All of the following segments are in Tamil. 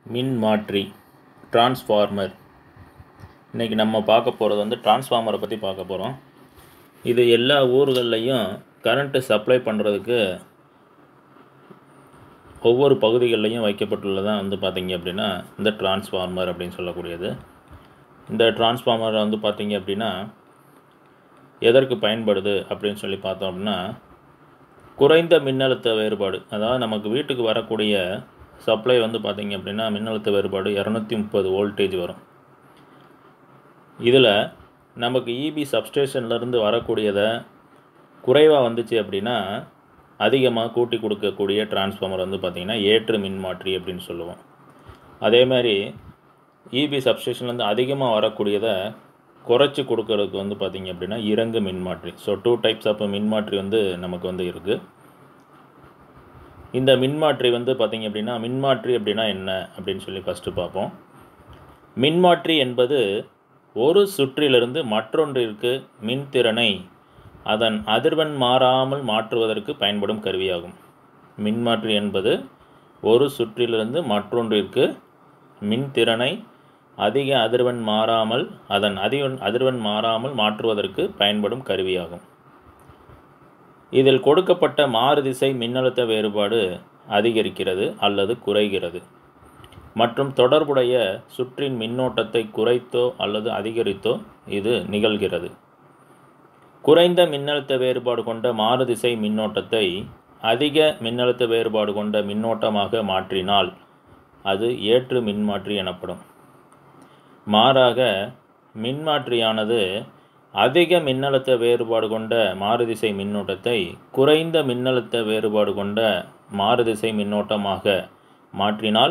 மின் மாற்றி டிரான்ஸ்ஃபார்மர் இன்றைக்கி நம்ம பார்க்க போகிறது வந்து டிரான்ஸ்ஃபார்மரை பற்றி பார்க்க போகிறோம் இது எல்லா ஊர்கள்லையும் கரண்ட்டு சப்ளை பண்ணுறதுக்கு ஒவ்வொரு பகுதிகளிலையும் வைக்கப்பட்டுள்ளதான் வந்து பார்த்திங்க அப்படின்னா இந்த டிரான்ஸ்ஃபார்மர் அப்படின்னு சொல்லக்கூடியது இந்த டிரான்ஸ்ஃபார்மரை வந்து பார்த்திங்க அப்படின்னா எதற்கு பயன்படுது அப்படின்னு சொல்லி பார்த்தோம் அப்படின்னா குறைந்த மின்னழுத்த வேறுபாடு அதாவது நமக்கு வீட்டுக்கு வரக்கூடிய சப்ளை வந்து பார்த்திங்க அப்படின்னா மின்னழுத்த வேறுபாடு இரநூத்தி முப்பது வோல்டேஜ் வரும் இதில் நமக்கு இபி சப்ஸ்டேஷன்லேருந்து வரக்கூடியதை குறைவாக வந்துச்சு அப்படின்னா அதிகமாக கூட்டி கொடுக்கக்கூடிய டிரான்ஸ்ஃபார்மர் வந்து பார்த்திங்கன்னா ஏற்று மின்மாற்றி அப்படின்னு சொல்லுவோம் அதே மாதிரி இபி சப்ஸ்டேஷன்லேருந்து அதிகமாக வரக்கூடியதை குறைச்சி கொடுக்கறதுக்கு வந்து பார்த்திங்க அப்படின்னா இறங்கு மின்மாற்றி ஸோ டூ டைப்ஸ் ஆஃப் மின்மாற்றி வந்து நமக்கு வந்து இருக்குது இந்த மின்மாற்றி வந்து பார்த்திங்க அப்படின்னா மின்மாற்றி அப்படின்னா என்ன அப்படின்னு சொல்லி ஃபஸ்ட்டு பார்ப்போம் மின்மாற்றி என்பது ஒரு சுற்றிலிருந்து மற்றொன்றிற்கு மின்திறனை அதன் அதிர்வெண் மாறாமல் மாற்றுவதற்கு பயன்படும் கருவியாகும் மின்மாற்றி என்பது ஒரு சுற்றிலிருந்து மற்றொன்றிற்கு மின்திறனை அதிக அதிர்வெண் மாறாமல் அதன் அதிர்வெண் அதிர்வெண் மாறாமல் மாற்றுவதற்கு பயன்படும் கருவியாகும் இதில் கொடுக்கப்பட்ட மாறுதிசை மின்னழுத்த வேறுபாடு அதிகரிக்கிறது அல்லது குறைகிறது மற்றும் தொடர்புடைய சுற்றின் மின்னோட்டத்தை குறைத்தோ அல்லது அதிகரித்தோ இது நிகழ்கிறது குறைந்த மின்னழுத்த வேறுபாடு கொண்ட மாறுதிசை மின்னோட்டத்தை அதிக மின்னழுத்த வேறுபாடு கொண்ட மின்னோட்டமாக மாற்றினால் அது ஏற்று மின்மாற்றி எனப்படும் மாறாக மின்மாற்றியானது அதிக மின்னழுத்த வேறுபாடு கொண்ட மாறுதிசை மின்னோட்டத்தை குறைந்த மின்னழுத்த வேறுபாடு கொண்ட மாறுதிசை மின்னோட்டமாக மாற்றினால்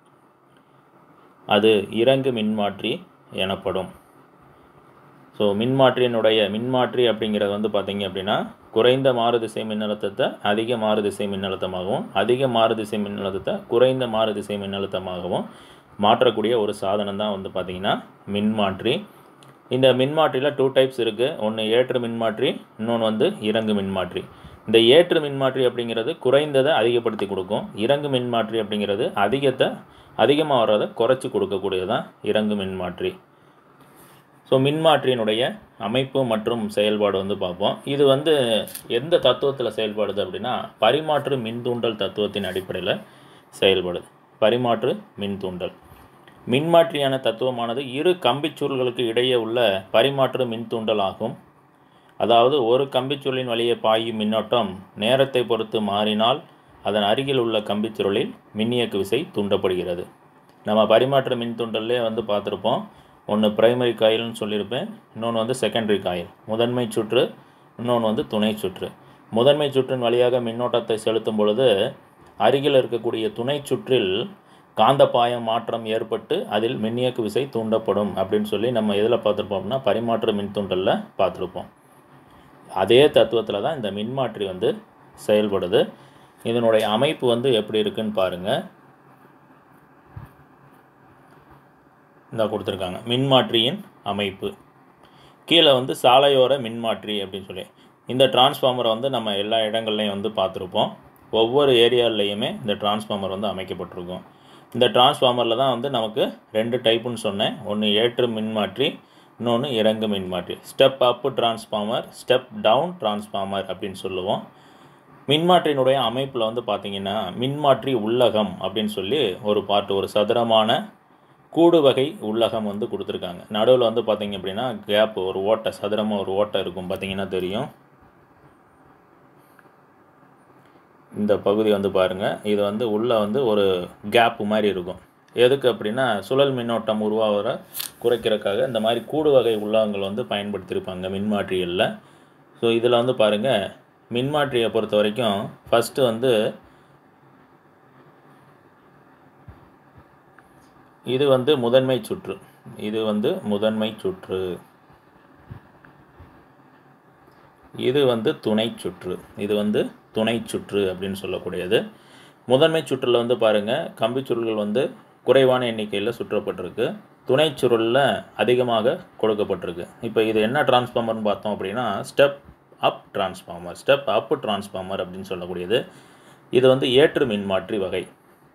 அது இறங்கு மின்மாற்றி எனப்படும் ஸோ மின்மாற்றியினுடைய மின்மாற்றி அப்படிங்கிறது வந்து பார்த்திங்க அப்படின்னா குறைந்த மாறுதிசை மின்னழுத்தத்தை அதிக மாறுதிசை மின்னழுத்தமாகவும் அதிக மாறுதிசை மின்னழுத்தத்தை குறைந்த மாறுதிசை மின்னழுத்தமாகவும் மாற்றக்கூடிய ஒரு சாதனம் தான் வந்து பார்த்திங்கன்னா மின்மாற்றி இந்த மின்மாற்றியில் டூ டைப்ஸ் இருக்குது ஒன்று ஏற்று மின்மாற்றி இன்னொன்று வந்து இறங்கு மின்மாற்றி இந்த ஏற்று மின்மாற்றி அப்படிங்கிறது குறைந்ததை அதிகப்படுத்தி கொடுக்கும் இறங்கு மின்மாற்றி அப்படிங்கிறது அதிகத்தை அதிகமாக வர்றதை குறைச்சி கொடுக்கக்கூடியது தான் இறங்கு மின்மாற்றி ஸோ மின்மாற்றியினுடைய அமைப்பு மற்றும் செயல்பாடு வந்து பார்ப்போம் இது வந்து எந்த தத்துவத்தில் செயல்படுது அப்படின்னா பரிமாற்று மின்தூண்டல் தத்துவத்தின் அடிப்படையில் செயல்படுது பரிமாற்று மின்தூண்டல் மின்மாற்றியான தத்துவமானது இரு கம்பிச்சுருள்களுக்கு இடையே உள்ள பரிமாற்று மின்தூண்டல் ஆகும் அதாவது ஒரு கம்பிச்சுருளின் வழியே பாயும் மின்னோட்டம் நேரத்தை பொறுத்து மாறினால் அதன் அருகில் உள்ள கம்பிச்சுருளில் மின்னியக்கு விசை தூண்டப்படுகிறது நம்ம பரிமாற்ற மின்தூண்டல்லே வந்து பார்த்துருப்போம் ஒன்று பிரைமரி காயில்னு சொல்லியிருப்பேன் இன்னொன்று வந்து செகண்டரி காயில் முதன்மை சுற்று இன்னொன்று வந்து துணை சுற்று முதன்மை சுற்றின் வழியாக மின்னோட்டத்தை செலுத்தும் பொழுது அருகில் இருக்கக்கூடிய துணை சுற்றில் காந்தப்பாய மாற்றம் ஏற்பட்டு அதில் மின்னியக்கு விசை தூண்டப்படும் அப்படின்னு சொல்லி நம்ம எதில் பார்த்துருப்போம்னா பரிமாற்ற மின்தூண்டலில் பார்த்துருப்போம் அதே தத்துவத்தில் தான் இந்த மின்மாற்றி வந்து செயல்படுது இதனுடைய அமைப்பு வந்து எப்படி இருக்குன்னு பாருங்கள் இந்த கொடுத்துருக்காங்க மின்மாற்றியின் அமைப்பு கீழே வந்து சாலையோர மின்மாற்றி அப்படின்னு சொல்லி இந்த டிரான்ஸ்ஃபார்மரை வந்து நம்ம எல்லா இடங்கள்லையும் வந்து பார்த்துருப்போம் ஒவ்வொரு ஏரியாலையுமே இந்த டிரான்ஸ்ஃபார்மர் வந்து அமைக்கப்பட்டிருக்கும் இந்த டிரான்ஸ்ஃபார்மரில் தான் வந்து நமக்கு ரெண்டு டைப்புன்னு சொன்னேன் ஒன்று ஏற்று மின்மாற்றி இன்னொன்று இறங்கு மின்மாற்றி step up transformer step down transformer அப்படின்னு சொல்லுவோம் மின்மாற்றியினுடைய அமைப்பில் வந்து பார்த்திங்கன்னா மின்மாற்றி உள்ளகம் அப்படின்னு சொல்லி ஒரு பாட்டு ஒரு சதுரமான கூடு வகை உள்ளகம் வந்து கொடுத்துருக்காங்க நடுவில் வந்து பார்த்திங்க அப்படின்னா கேப் ஒரு ஓட்டை சதுரமாக ஒரு ஓட்டை இருக்கும் பார்த்திங்கன்னா தெரியும் இந்த பகுதி வந்து பாருங்கள் இது வந்து உள்ளே வந்து ஒரு கேப் மாதிரி இருக்கும் எதுக்கு அப்படின்னா சுழல் மின்னோட்டம் உருவாகிற குறைக்கிறதுக்காக இந்த மாதிரி கூடு வகை உள்ளகங்கள் வந்து பயன்படுத்தியிருப்பாங்க மின்மாற்றிகளில் ஸோ இதில் வந்து பாருங்கள் மின்மாற்றியை பொறுத்த வரைக்கும் ஃபஸ்ட்டு வந்து இது வந்து முதன்மை சுற்று இது வந்து முதன்மை சுற்று இது வந்து துணை சுற்று இது வந்து துணை சுற்று அப்படின்னு சொல்லக்கூடியது முதன்மை சுற்றில் வந்து பாருங்கள் கம்பி சுருள்கள் வந்து குறைவான எண்ணிக்கையில் சுற்றப்பட்டிருக்கு துணை சுருளில் அதிகமாக கொடுக்கப்பட்டிருக்கு இப்போ இது என்ன டிரான்ஸ்ஃபார்மர்னு பார்த்தோம் அப்படின்னா step up transformer step up transformer அப்படின்னு சொல்லக்கூடியது இது வந்து ஏற்று மின்மாற்றி வகை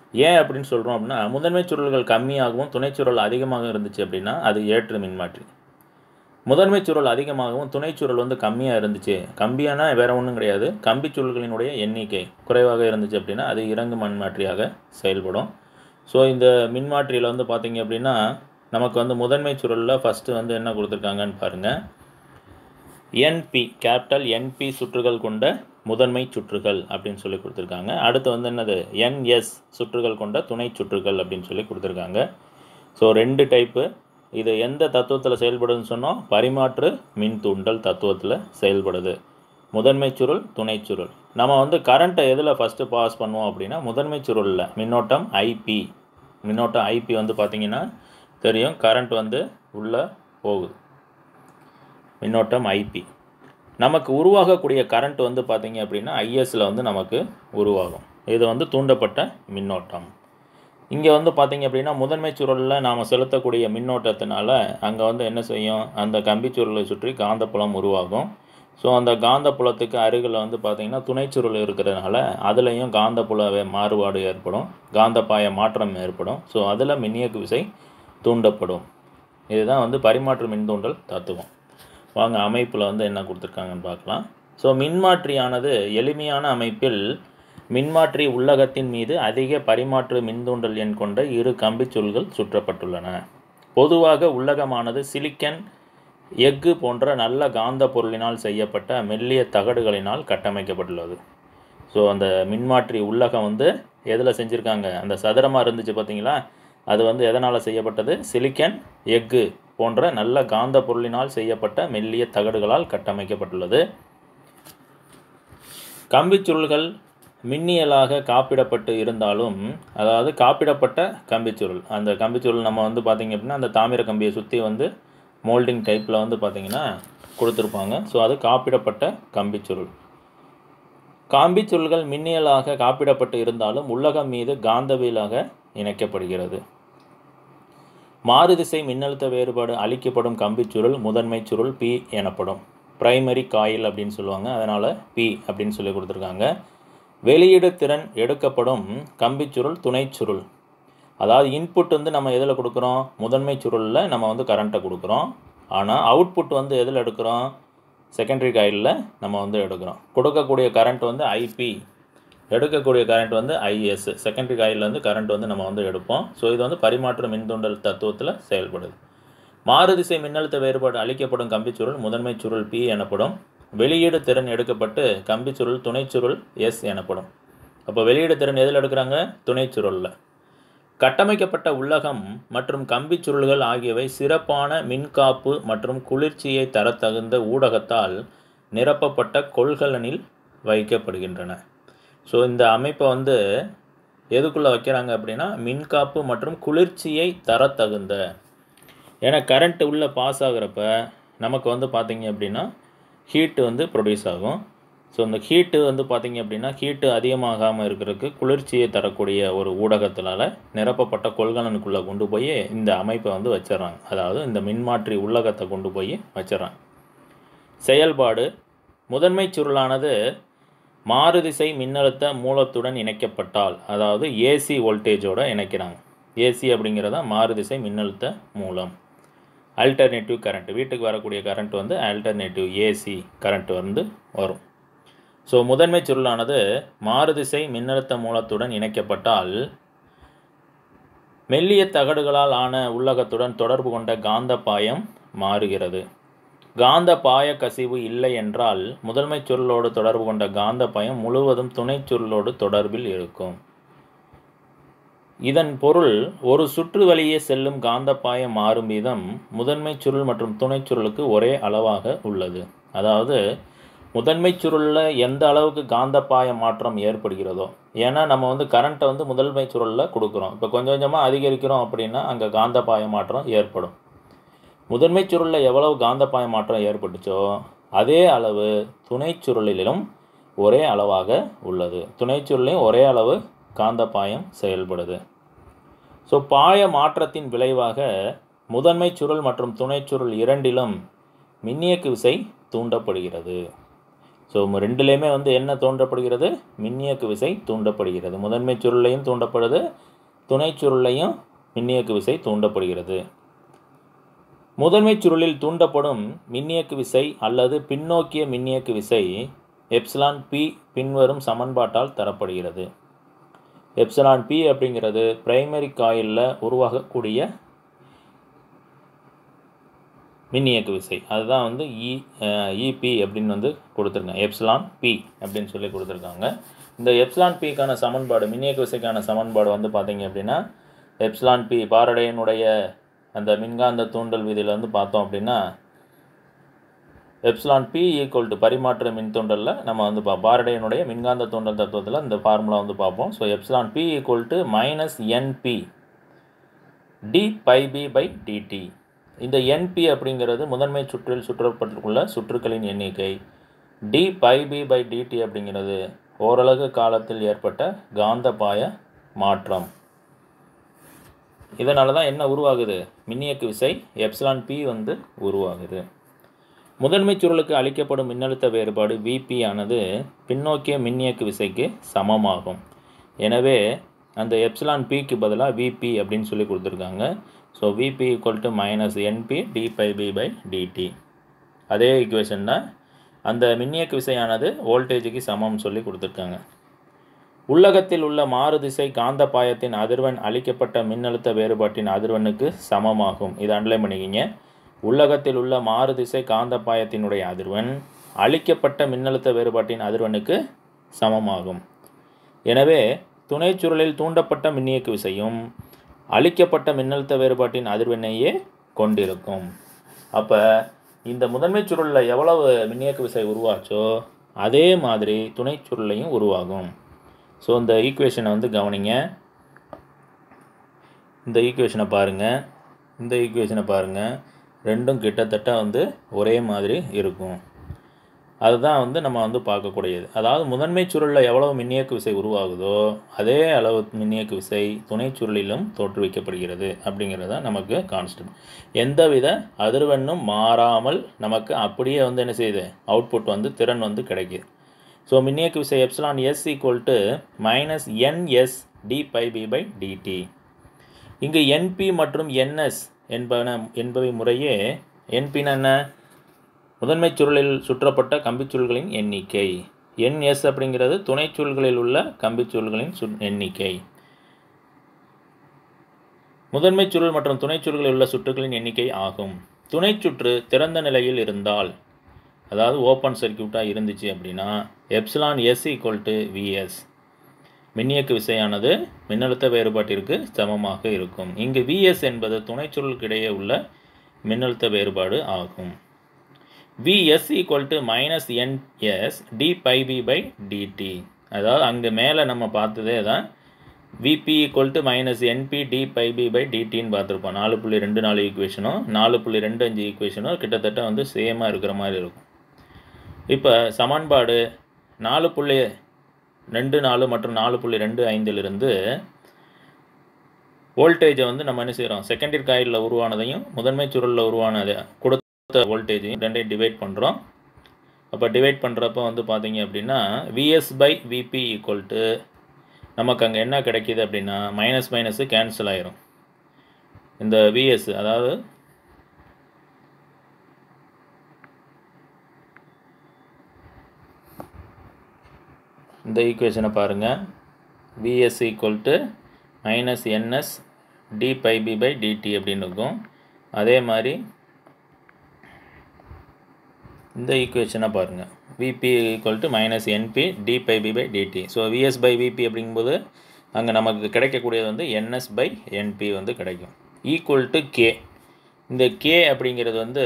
ஏன் அப்படின்னு சொல்கிறோம் அப்படின்னா முதன்மை சுருள்கள் கம்மியாகவும் துணைச்சுருள் அதிகமாக இருந்துச்சு அப்படின்னா அது ஏற்று மின்மாற்றி முதன்மை சுருள் அதிகமாகவும் துணைச்சுருள் வந்து கம்மியாக இருந்துச்சு கம்பியானா வேற ஒன்றும் கிடையாது கம்பி சுருள்களினுடைய எண்ணிக்கை குறைவாக இருந்துச்சு அப்படின்னா அது இறங்கு மின்மாற்றியாக செயல்படும் ஸோ இந்த மின்மாற்றியில் வந்து பார்த்தீங்க அப்படின்னா நமக்கு வந்து முதன்மை சுருளில் ஃபஸ்ட்டு வந்து என்ன கொடுத்துருக்காங்கன்னு பாருங்கள் என்பி கேபிட்டல் என்பி சுற்றுகள் கொண்ட முதன்மை சுற்றுகள் அப்படின்னு சொல்லி கொடுத்துருக்காங்க அடுத்து வந்து என்னது என்எஸ் சுற்றுகள் கொண்ட துணை சுற்றுகள் அப்படின்னு சொல்லி கொடுத்துருக்காங்க ஸோ ரெண்டு டைப்பு இது எந்த தத்துவத்தில் செயல்படுதுன்னு சொன்னோம் பரிமாற்று மின் தூண்டல் தத்துவத்தில் செயல்படுது முதன்மை சுருள் துணை சுருள் நம்ம வந்து கரண்ட்டை எதில் ஃபஸ்ட்டு பாஸ் பண்ணுவோம் அப்படின்னா முதன்மை சுருளில் மின்னோட்டம் ஐபி மின்னோட்டம் ஐபி வந்து பார்த்திங்கன்னா தெரியும் கரண்ட் வந்து உள்ளே போகுது மின்னோட்டம் ஐபி நமக்கு உருவாகக்கூடிய கரண்ட் வந்து பார்த்திங்க அப்படின்னா ஐஎஸில் வந்து நமக்கு உருவாகும் இது வந்து தூண்டப்பட்ட மின்னோட்டம் இங்கே வந்து பார்த்திங்க அப்படின்னா முதன்மை சுருளில் நாம் செலுத்தக்கூடிய மின்னோட்டத்தினால அங்கே வந்து என்ன செய்யும் அந்த கம்பி சுருளை சுற்றி காந்தப்புலம் உருவாகும் ஸோ அந்த காந்தப்புலத்துக்கு அருகில் வந்து பார்த்திங்கன்னா துணைச்சுருள் இருக்கிறதுனால அதுலேயும் காந்தப்புல வே- மாறுபாடு ஏற்படும் காந்தப்பாய மாற்றம் ஏற்படும் ஸோ அதில் மின்னியக்கு விசை தூண்டப்படும் இதுதான் வந்து பரிமாற்று மின்தூண்டல் தத்துவம் வாங்க அமைப்பில் வந்து என்ன கொடுத்துருக்காங்கன்னு பார்க்கலாம் ஸோ மின்மாற்றியானது எளிமையான அமைப்பில் மின்மாற்றி உள்ளகத்தின் மீது அதிக பரிமாற்று மின்தூண்டல் எண் கொண்ட இரு கம்பிச்சுருள்கள் சுற்றப்பட்டுள்ளன பொதுவாக உள்ளகமானது சிலிக்கன் எஃகு போன்ற நல்ல காந்த பொருளினால் செய்யப்பட்ட மெல்லிய தகடுகளினால் கட்டமைக்கப்பட்டுள்ளது ஸோ அந்த மின்மாற்றி உள்ளகம் வந்து எதில் செஞ்சுருக்காங்க அந்த சதுரமாக இருந்துச்சு பார்த்தீங்களா அது வந்து எதனால் செய்யப்பட்டது சிலிக்கன் எஃகு போன்ற நல்ல காந்த பொருளினால் செய்யப்பட்ட மெல்லிய தகடுகளால் கட்டமைக்கப்பட்டுள்ளது கம்பிச்சுருள்கள் மின்னியலாக காப்பிடப்பட்டு இருந்தாலும் அதாவது காப்பிடப்பட்ட கம்பிச்சுருள் அந்த கம்பிச்சுருள் நம்ம வந்து பார்த்திங்க அப்படின்னா அந்த தாமிர கம்பியை சுற்றி வந்து மோல்டிங் டைப்பில் வந்து பார்த்திங்கன்னா கொடுத்துருப்பாங்க ஸோ அது காப்பிடப்பட்ட கம்பிச்சுருள் காம்பிச்சுருள்கள் மின்னியலாக காப்பிடப்பட்டு இருந்தாலும் உள்ளகம் மீது காந்தவியலாக இணைக்கப்படுகிறது மாறுதிசை மின்னழுத்த வேறுபாடு அளிக்கப்படும் கம்பிச்சுருள் முதன்மை சுருள் பி எனப்படும் பிரைமரி காயில் அப்படின்னு சொல்லுவாங்க அதனால் பி அப்படின்னு சொல்லி கொடுத்துருக்காங்க வெளியீடு திறன் எடுக்கப்படும் கம்பிச்சுருள் துணைச்சுருள் அதாவது இன்புட் வந்து நம்ம எதில் கொடுக்குறோம் முதன்மை சுருளில் நம்ம வந்து கரண்ட்டை கொடுக்குறோம் ஆனால் அவுட்புட் வந்து எதில் எடுக்கிறோம் செகண்டரி காயிலில் நம்ம வந்து எடுக்கிறோம் கொடுக்கக்கூடிய கரண்ட் வந்து ஐபி எடுக்கக்கூடிய கரண்ட் வந்து ஐஎஸ் செகண்டரி காயிலேருந்து கரண்ட் வந்து நம்ம வந்து எடுப்போம் ஸோ இது வந்து பரிமாற்று மின்தூண்டல் தத்துவத்தில் செயல்படுது மாறுதிசை மின்னழுத்த வேறுபாடு அளிக்கப்படும் கம்பிச்சுருள் முதன்மை சுருள் பி எனப்படும் வெளியீடு திறன் எடுக்கப்பட்டு கம்பிச்சுருள் துணைச்சுருள் எஸ் எனப்படும் அப்போ வெளியீடு திறன் எதில் எடுக்கிறாங்க துணைச்சுருளில் கட்டமைக்கப்பட்ட உள்ளகம் மற்றும் கம்பிச் சுருள்கள் ஆகியவை சிறப்பான மின்காப்பு மற்றும் குளிர்ச்சியை தரத்தகுந்த ஊடகத்தால் நிரப்பப்பட்ட கொள்கலனில் வைக்கப்படுகின்றன ஸோ இந்த அமைப்பை வந்து எதுக்குள்ளே வைக்கிறாங்க அப்படின்னா மின்காப்பு மற்றும் குளிர்ச்சியை தரத்தகுந்த ஏன்னா கரண்ட் உள்ளே பாஸ் ஆகுறப்ப நமக்கு வந்து பார்த்தீங்க அப்படின்னா ஹீட்டு வந்து ப்ரொடியூஸ் ஆகும் ஸோ இந்த ஹீட்டு வந்து பார்த்தீங்க அப்படின்னா ஹீட்டு அதிகமாகாமல் இருக்கிறதுக்கு குளிர்ச்சியை தரக்கூடிய ஒரு ஊடகத்தினால நிரப்பப்பட்ட கொள்கலனுக்குள்ளே கொண்டு போய் இந்த அமைப்பை வந்து வச்சிடறாங்க அதாவது இந்த மின்மாற்றி உள்ளகத்தை கொண்டு போய் வச்சிடறாங்க செயல்பாடு முதன்மை சுருளானது மாறுதிசை மின்னழுத்த மூலத்துடன் இணைக்கப்பட்டால் அதாவது ஏசி வோல்டேஜோட இணைக்கிறாங்க ஏசி அப்படிங்கிறதா மாறுதிசை மின்னழுத்த மூலம் அல்டர்னேட்டிவ் கரண்ட் வீட்டுக்கு வரக்கூடிய கரண்ட் வந்து அல்டர்னேட்டிவ் ஏசி கரண்ட் வந்து வரும் ஸோ முதன்மை சுருளானது மாறுதிசை மின்னழுத்த மூலத்துடன் இணைக்கப்பட்டால் மெல்லிய தகடுகளால் ஆன உள்ளகத்துடன் தொடர்பு கொண்ட காந்த பாயம் மாறுகிறது காந்த பாய கசிவு இல்லை என்றால் முதன்மை சுருளோடு தொடர்பு கொண்ட காந்த பாயம் முழுவதும் துணைச் சுருளோடு தொடர்பில் இருக்கும் இதன் பொருள் ஒரு சுற்று வழியே செல்லும் காந்தப்பாயம் மாறும் வீதம் முதன்மை சுருள் மற்றும் துணைச் சுருளுக்கு ஒரே அளவாக உள்ளது அதாவது முதன்மை சுருளில் எந்த அளவுக்கு காந்தப்பாய மாற்றம் ஏற்படுகிறதோ ஏன்னா நம்ம வந்து கரண்ட்டை வந்து முதன்மை சுருளில் கொடுக்குறோம் இப்போ கொஞ்சம் கொஞ்சமாக அதிகரிக்கிறோம் அப்படின்னா அங்கே காந்தப்பாய மாற்றம் ஏற்படும் முதன்மை சுருளில் எவ்வளவு காந்தப்பாய மாற்றம் ஏற்பட்டுச்சோ அதே அளவு துணைச் சுருளிலும் ஒரே அளவாக உள்ளது துணைச் சுருளையும் ஒரே அளவு காந்தப்பாயம் செயல்படுது ஸோ பாய மாற்றத்தின் விளைவாக முதன்மை சுருள் மற்றும் துணைச் சுருள் இரண்டிலும் மின்னியக்கு விசை தூண்டப்படுகிறது ஸோ ரெண்டுலேயுமே வந்து என்ன தூண்டப்படுகிறது மின்னியக்கு விசை தூண்டப்படுகிறது முதன்மை சுருளையும் தூண்டப்படுது துணைச் சுருளையும் மின்னியக்கு விசை தூண்டப்படுகிறது முதன்மைச் சுருளில் தூண்டப்படும் மின்னியக்கு விசை அல்லது பின்னோக்கிய மின்னியக்கு விசை எப்சிலான் பி பின்வரும் சமன்பாட்டால் தரப்படுகிறது எப்சிலான் பி அப்படிங்கிறது பிரைமரி காயிலில் உருவாகக்கூடிய மின்னியக்கு விசை அதுதான் வந்து இ இபி அப்படின்னு வந்து கொடுத்துருக்காங்க எப்சிலான் பி அப்படின்னு சொல்லி கொடுத்துருக்காங்க இந்த எப்சிலான் பிக்கான சமன்பாடு மின்னியக்கு விசைக்கான சமன்பாடு வந்து பார்த்தீங்க அப்படின்னா எப்சிலான் பி பாரடையனுடைய அந்த மின்காந்த தூண்டல் விதியில் வந்து பார்த்தோம் அப்படின்னா எப்சிலான் பி ஈக்குவல் டு பரிமாற்ற மின் தூண்டலில் நம்ம வந்து பா பாரடையனுடைய மின்காந்த தூண்டல் தத்துவத்தில் இந்த ஃபார்முலா வந்து பார்ப்போம் so epsilon P equal to minus NP D by P by DT இந்த என்பி அப்படிங்கிறது முதன்மை சுற்றில் சுற்றப்பட்டுள்ள சுற்றுக்களின் எண்ணிக்கை D by P by DT அப்படிங்கிறது ஓரளவு காலத்தில் ஏற்பட்ட காந்தப்பாய மாற்றம் இதனால தான் என்ன உருவாகுது மின்னியக்கு விசை எப்சிலான் பி வந்து உருவாகுது முதன்மை சுருளுக்கு அளிக்கப்படும் மின்னழுத்த வேறுபாடு விபி ஆனது பின்னோக்கிய மின்னியக்கு விசைக்கு சமமாகும் எனவே அந்த எப்சிலான் பிக்கு பதிலாக விபி அப்படின்னு சொல்லி கொடுத்துருக்காங்க so VP equal to minus NP D by P by DT அதே ஈக்குவேஷன் தான் அந்த மின்னியக்கு விசையானது வோல்டேஜுக்கு சமம் சொல்லி கொடுத்துருக்காங்க உள்ளகத்தில் உள்ள மாறுதிசை காந்த பாயத்தின் அதிர்வெண் அளிக்கப்பட்ட மின்னழுத்த வேறுபாட்டின் அதிர்வெண்ணுக்கு சமமாகும் இதை அண்டர்லைன் பண்ணிக்கிங்க உள்ளகத்தில் உள்ள மாறுதிசை காந்த பாயத்தினுடைய அதிர்வெண் அளிக்கப்பட்ட மின்னழுத்த வேறுபாட்டின் அதிர்வெண்ணுக்கு சமமாகும் எனவே துணைச் சுருளில் தூண்டப்பட்ட மின்னியக்கு விசையும் அளிக்கப்பட்ட மின்னழுத்த வேறுபாட்டின் அதிர்வெண்ணையே கொண்டிருக்கும் அப்போ இந்த முதன்மை சுருளில் எவ்வளவு மின்னியக்கு விசை உருவாச்சோ அதே மாதிரி துணைச் சுருளையும் உருவாகும் ஸோ இந்த ஈக்குவேஷனை வந்து கவனிங்க இந்த ஈக்குவேஷனை பாருங்கள் இந்த ஈக்குவேஷனை பாருங்கள் ரெண்டும் கிட்டத்தட்ட வந்து ஒரே மாதிரி இருக்கும் அதுதான் வந்து நம்ம வந்து பார்க்கக்கூடியது அதாவது முதன்மை சுருளில் எவ்வளவு மின்னியக்கு விசை உருவாகுதோ அதே அளவு மின்னியக்கு விசை துணை சுருளிலும் தோற்றுவிக்கப்படுகிறது அப்படிங்கிறது தான் நமக்கு கான்ஸ்டன்ட் எந்தவித அதிர்வெண்ணும் மாறாமல் நமக்கு அப்படியே வந்து என்ன செய்யுது அவுட்புட் வந்து திறன் வந்து கிடைக்குது ஸோ மின்னியக்கு விசை epsilon S equal to minus NS D by P by DT இங்கு என்பி மற்றும் என்எஸ் என்பன என்பவை முறையே என்பின்னு என்ன முதன்மை சுருளில் சுற்றப்பட்ட கம்பிச்சுருள்களின் எண்ணிக்கை என்எஸ் அப்படிங்கிறது துணை சுருள்களில் உள்ள கம்பிச்சுருள்களின் சு எண்ணிக்கை முதன்மை சுருள் மற்றும் துணை சுருள்களில் உள்ள சுற்றுகளின் எண்ணிக்கை ஆகும் துணை சுற்று திறந்த நிலையில் இருந்தால் அதாவது ஓப்பன் சர்க்கியூட்டாக இருந்துச்சு அப்படின்னா epsilon S equal to VS மின்னியக்கு விசையானது மின்னழுத்த வேறுபாட்டிற்கு சமமாக இருக்கும் இங்கு விஎஸ் என்பது துணைச்சுருளுக்கிடையே உள்ள மின்னழுத்த வேறுபாடு ஆகும் VS equal to minus NS D by P by DT அதாவது அங்கே மேலே நம்ம பார்த்ததே தான் VP equal to minus NP D by P by டிடின்னு பார்த்துருப்போம் நாலு புள்ளி ரெண்டு நாலு ஈக்குவேஷனும் நாலு புள்ளி ரெண்டு அஞ்சு ஈக்குவேஷனும் கிட்டத்தட்ட வந்து சேமாக இருக்கிற மாதிரி இருக்கும் இப்போ சமன்பாடு நாலு புள்ளி ரெண்டு நாலு மற்றும் நாலு புள்ளி ரெண்டு ஐந்திலிருந்து வோல்டேஜை வந்து நம்ம என்ன செய்கிறோம் செகண்டரி காயிலில் உருவானதையும் முதன்மை சுருளில் உருவானது கொடுத்த வோல்டேஜையும் ரெண்டையும் டிவைட் பண்ணுறோம் அப்போ டிவைட் பண்ணுறப்ப வந்து பார்த்தீங்க அப்படின்னா VS by VP equal to நமக்கு அங்கே என்ன கிடைக்கிது அப்படின்னா மைனஸ் மைனஸு கேன்சல் ஆயிரும் இந்த விஎஸ் அதாவது இந்த ஈக்குவேஷனை பாருங்கள் VS equal to minus NS D by P by DT அப்படின்னு இருக்கும் அதே மாதிரி இந்த ஈக்குவேஷனை பாருங்கள் VP equal to minus NP D by P by DT so VS by VP அப்படிங்கும்போது அங்கே நமக்கு கிடைக்கக்கூடியது வந்து என்எஸ் பை என்பி வந்து கிடைக்கும் ஈக்குவல் டு கே இந்த கே அப்படிங்கிறது வந்து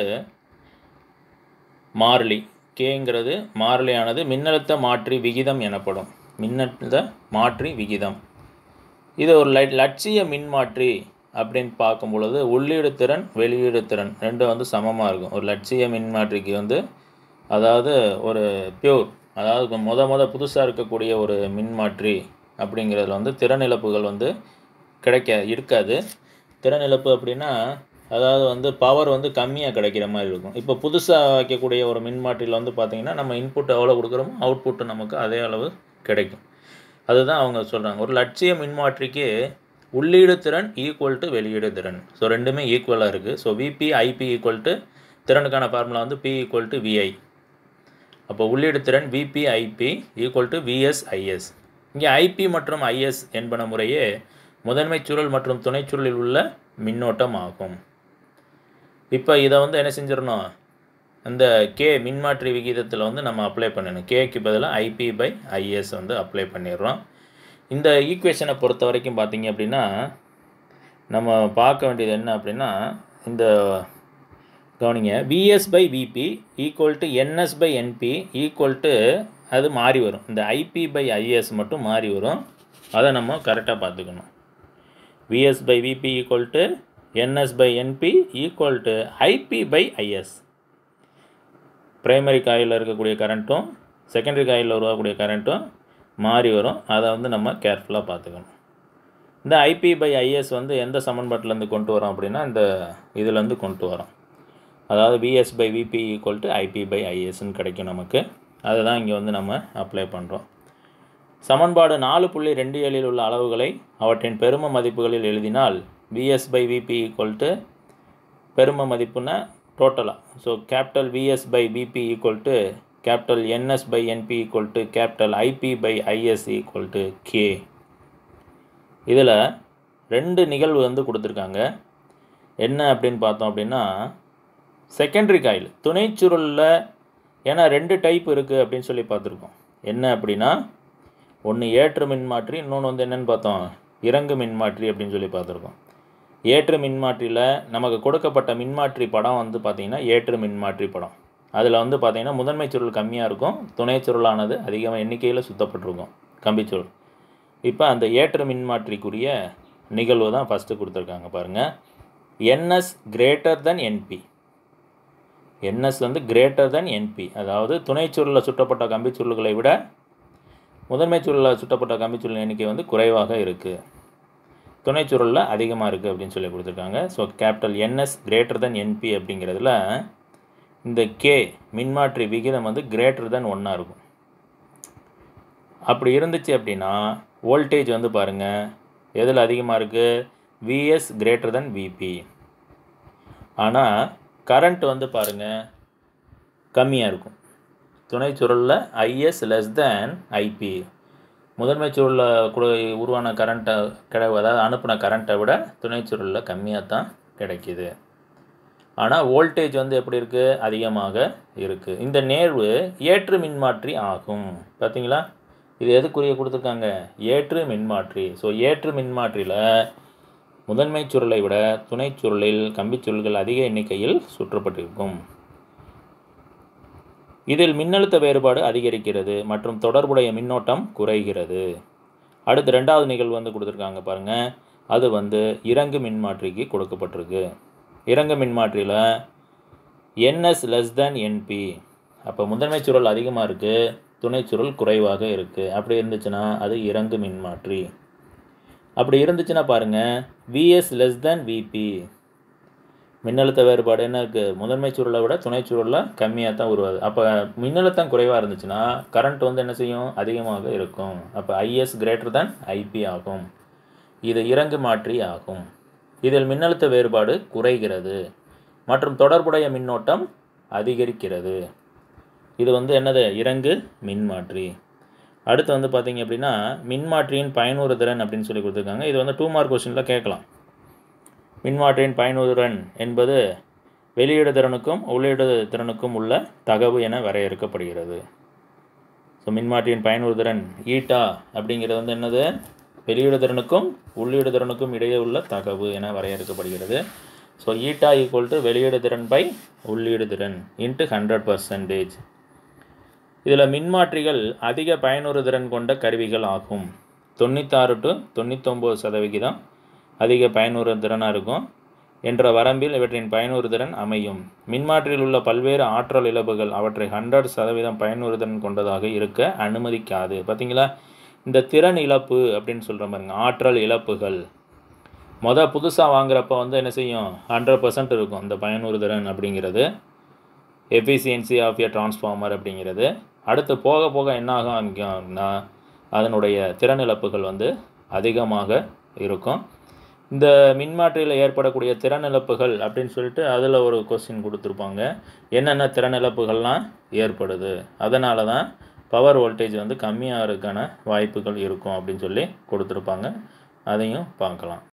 மாறிலி கேங்கிறது மாறிலியானது மின்னழுத்த மாற்றி விகிதம் எனப்படும் மின்னழுத்த மாற்றி விகிதம் இது ஒரு லை லட்சிய மின்மாற்றி அப்படின்னு பார்க்கும் பொழுது உள்ளீடு திறன் வெளியீடு திறன் ரெண்டும் வந்து சமமாக இருக்கும் ஒரு லட்சிய மின்மாற்றிக்கு வந்து அதாவது ஒரு பியூர் அதாவது முத முத புதுசாக இருக்கக்கூடிய ஒரு மின்மாற்றி அப்படிங்கிறதுல வந்து திறன் இழப்புகள் வந்து கிடைக்க இருக்காது திறன் இழப்பு அப்படின்னா அதாவது வந்து பவர் வந்து கம்மியாக கிடைக்கிற மாதிரி இருக்கும் இப்போ புதுசாக வைக்கக்கூடிய ஒரு மின்மாற்றியில் வந்து பார்த்திங்கன்னா நம்ம இன்புட் எவ்வளோ கொடுக்குறோமோ அவுட்புட்டு நமக்கு அதே அளவு கிடைக்கும் அதுதான் அவங்க சொல்கிறாங்க ஒரு லட்சிய மின்மாற்றிக்கு உள்ளீடு திறன் ஈக்குவல் டு வெளியீடு திறன் ஸோ ரெண்டுமே ஈக்குவலாக இருக்குது so VP IP equal to திறனுக்கான ஃபார்முலா வந்து பி ஈக்குவல் டு விஐ அப்போ உள்ளீடு திறன் VP IP equal to VS IS இங்கே ஐபி மற்றும் ஐஎஸ் என்பன முறையே முதன்மை சுருள் மற்றும் துணை சுருளில் உள்ள மின்னோட்டம் ஆகும் இப்போ இதை வந்து என்ன செஞ்சிடணும் அந்த கே மின்மாற்றி விகிதத்தில் வந்து நம்ம அப்ளை பண்ணணும் கேக்கு பதிலாக ஐபி பை ஐஎஸ் வந்து அப்ளை பண்ணிடுறோம் இந்த ஈக்குவேஷனை பொறுத்த வரைக்கும் பார்த்தீங்க அப்படின்னா நம்ம பார்க்க வேண்டியது என்ன அப்படின்னா இந்த கவனிங்க VS by VP equal to NS by NP equal to அது மாறி வரும் இந்த ஐபி பை ஐஎஸ் மட்டும் மாறி வரும் அதை நம்ம கரெக்டாக பார்த்துக்கணும் VS by VP equal to NS by NP equal to IP by IS primary coil இருக்கக்கூடிய கரண்ட்டும் செகண்டரி காயில் உருவாகக்கூடிய கரண்ட்டும் மாறி வரும் அதை வந்து நம்ம கேர்ஃபுல்லாக பார்த்துக்கணும் இந்த ஐபி பை ஐஎஸ் வந்து எந்த சமன்பாட்டிலேருந்து கொண்டு வரோம் அப்படின்னா இந்த இதுலேருந்து கொண்டு வரோம் அதாவது VS by VP equal to IP by ஐஎஸ்ன்னு கிடைக்கும் நமக்கு அதை தான் இங்கே வந்து நம்ம அப்ளை பண்ணுறோம் சமன்பாடு நாலு புள்ளி ரெண்டு ஏழில் உள்ள அளவுகளை அவற்றின் பெரும மதிப்புகளில் எழுதினால் VS by VP equal to பெரும மதிப்புனா டோட்டலாக so capital VS by PP equal to capital NS by NP equal to capital IP by IS equal to K இதில் ரெண்டு நிகழ்வு வந்து கொடுத்துருக்காங்க என்ன அப்படின்னு பார்த்தோம் அப்படின்னா செகண்டரி காயில் துணைச்சுருளில் ஏன்னா ரெண்டு டைப் இருக்குது அப்படின்னு சொல்லி பார்த்துருக்கோம் என்ன அப்படின்னா ஒன்று ஏற்று மின்மாற்றி இன்னொன்று வந்து என்னென்னு பார்த்தோம் இறங்கு மின்மாற்றி அப்படின்னு சொல்லி பார்த்துருக்கோம் ஏற்று மின்மாற்றியில் நமக்கு கொடுக்கப்பட்ட மின்மாற்றி படம் வந்து பார்த்திங்கன்னா ஏற்று மின்மாற்றி படம் அதில் வந்து பார்த்திங்கன்னா முதன்மை சுருள் கம்மியாக இருக்கும் துணை சுருளானது அதிகமாக எண்ணிக்கையில் சுத்தப்பட்டிருக்கும் கம்பிச்சுருள் இப்போ அந்த ஏற்று மின்மாற்றிக்குரிய நிகழ்வு தான் ஃபஸ்ட்டு கொடுத்துருக்காங்க பாருங்கள் NS greater than NP NS வந்து கிரேட்டர் தென் என்பி அதாவது துணை சுருளில் சுட்டப்பட்ட கம்பிச்சுருள்களை விட முதன்மை சுருளில் சுட்டப்பட்ட கம்பிச்சுருள் எண்ணிக்கை வந்து குறைவாக இருக்குது துணை சுருளில் அதிகமாக இருக்குது அப்படின்னு சொல்லி கொடுத்துருக்காங்க so capital NS greater than NP அப்படிங்கிறதுல இந்த கே மின்மாற்றி விகிதம் வந்து கிரேட்டர் தென் ஒன்னாக இருக்கும் அப்படி இருந்துச்சு அப்படின்னா வோல்டேஜ் வந்து பாருங்கள் எதில் அதிகமாக இருக்குது விஎஸ் கிரேட்டர் தென் விபி ஆனால் கரண்ட் வந்து பாருங்கள் கம்மியாக இருக்கும் துணை சுருளில் ஐஎஸ் லெஸ் தேன் ஐபி முதன்மை சுருளில் கூட உருவான கரண்ட்டை கிடை அதாவது அனுப்பின கரண்ட்டை விட துணை சுருளில் கம்மியாக தான் கிடைக்கிது ஆனால் வோல்டேஜ் வந்து எப்படி இருக்குது அதிகமாக இருக்குது இந்த நேர்வு ஏற்று மின்மாற்றி ஆகும் பார்த்தீங்களா இது எதுக்குரிய கொடுத்துருக்காங்க ஏற்று மின்மாற்றி ஸோ ஏற்று மின்மாற்றியில் முதன்மை சுருளை விட துணை சுருளில் கம்பிச் சுருள்கள் அதிக எண்ணிக்கையில் சுற்றப்பட்டிருக்கும் இதில் மின்னழுத்த வேறுபாடு அதிகரிக்கிறது மற்றும் தொடர்புடைய மின்னோட்டம் குறைகிறது அடுத்து ரெண்டாவது நிகழ்வு வந்து கொடுத்துருக்காங்க பாருங்கள் அது வந்து இறங்கு மின்மாற்றிக்கு கொடுக்கப்பட்டிருக்கு இறங்கு மின்மாற்றியில் என்எஸ் லெஸ் தேன் என்பி அப்போ முதன்மை சுருள் அதிகமாக இருக்குது துணை சுருள் குறைவாக இருக்குது அப்படி இருந்துச்சுன்னா அது இறங்கு மின்மாற்றி அப்படி இருந்துச்சுன்னா பாருங்கள் விஎஸ் லெஸ் தேன் விபி மின்னழுத்த வேறுபாடு என்ன இருக்குது முதன்மை சுருளை விட துணை சுருளில் கம்மியாக தான் உருவாது அப்போ மின்னழுத்தம் குறைவாக இருந்துச்சுன்னா கரண்ட் வந்து என்ன செய்யும் அதிகமாக இருக்கும் அப்போ ஐஎஸ் கிரேட்டர் தேன் ஐபி ஆகும் இது இறங்கு மாற்றி ஆகும் இதில் மின்னழுத்த வேறுபாடு குறைகிறது மற்றும் தொடர்புடைய மின்னோட்டம் அதிகரிக்கிறது இது வந்து என்னது இறங்கு மின்மாற்றி அடுத்து வந்து பார்த்தீங்க அப்படின்னா மின்மாற்றியின் பயனுறு திறன் அப்படின்னு சொல்லி கொடுத்துருக்காங்க இது வந்து டூ மார்க் கொஸ்டினில் கேட்கலாம் மின்மாற்றியின் பயனுறுதிறன் என்பது வெளியீடு திறனுக்கும் உள்ளீடு திறனுக்கும் உள்ள தகவு என வரையறுக்கப்படுகிறது ஸோ மின்மாற்றியின் பயனுறுதிறன் ஈட்டா அப்படிங்கிறது வந்து என்னது வெளியீடு திறனுக்கும் உள்ளீடு திறனுக்கும் இடையே உள்ள தகவு என வரையறுக்கப்படுகிறது ஸோ ஈட்டா ஈக்குவல் டு வெளியீடு திறன் பை உள்ளீடு திறன் இன்ட்டு ஹண்ட்ரட் பர்சன்டேஜ் இதில் மின்மாற்றிகள் அதிக பயனுறு திறன் கொண்ட கருவிகள் ஆகும் தொண்ணூத்தாறு டு தொண்ணூத்தொம்பது சதவிகிதம் அதிக பயனுறு திறனாக இருக்கும் என்ற வரம்பில் இவற்றின் பயனுறு திறன் அமையும் மின்மாற்றியில் உள்ள பல்வேறு ஆற்றல் இழப்புகள் அவற்றை ஹண்ட்ரட் சதவீதம் பயனுறு திறன் கொண்டதாக இருக்க அனுமதிக்காது பார்த்தீங்களா இந்த திறன் இழப்பு அப்படின்னு சொல்கிற பாருங்க ஆற்றல் இழப்புகள் மொதல் புதுசாக வாங்குறப்ப வந்து என்ன செய்யும் ஹண்ட்ரட் பர்சன்ட் இருக்கும் இந்த பயனுறு திறன் அப்படிங்கிறது எஃபிசியன்சி ஆஃப் எ டிரான்ஸ்ஃபார்மர் அப்படிங்கிறது அடுத்து போக போக என்ன ஆகும் அப்படின்னா அதனுடைய திறன் இழப்புகள் வந்து அதிகமாக இருக்கும் இந்த மின்மாற்றியில் ஏற்படக்கூடிய திறன் இழப்புகள் அப்படின்னு சொல்லிட்டு அதில் ஒரு கொஸ்டின் கொடுத்துருப்பாங்க என்னென்ன திறன் இழப்புகள்லாம் ஏற்படுது அதனால தான் பவர் வோல்டேஜ் வந்து கம்மியாகிறதுக்கான வாய்ப்புகள் இருக்கும் அப்படின்னு சொல்லி கொடுத்துருப்பாங்க அதையும் பார்க்கலாம்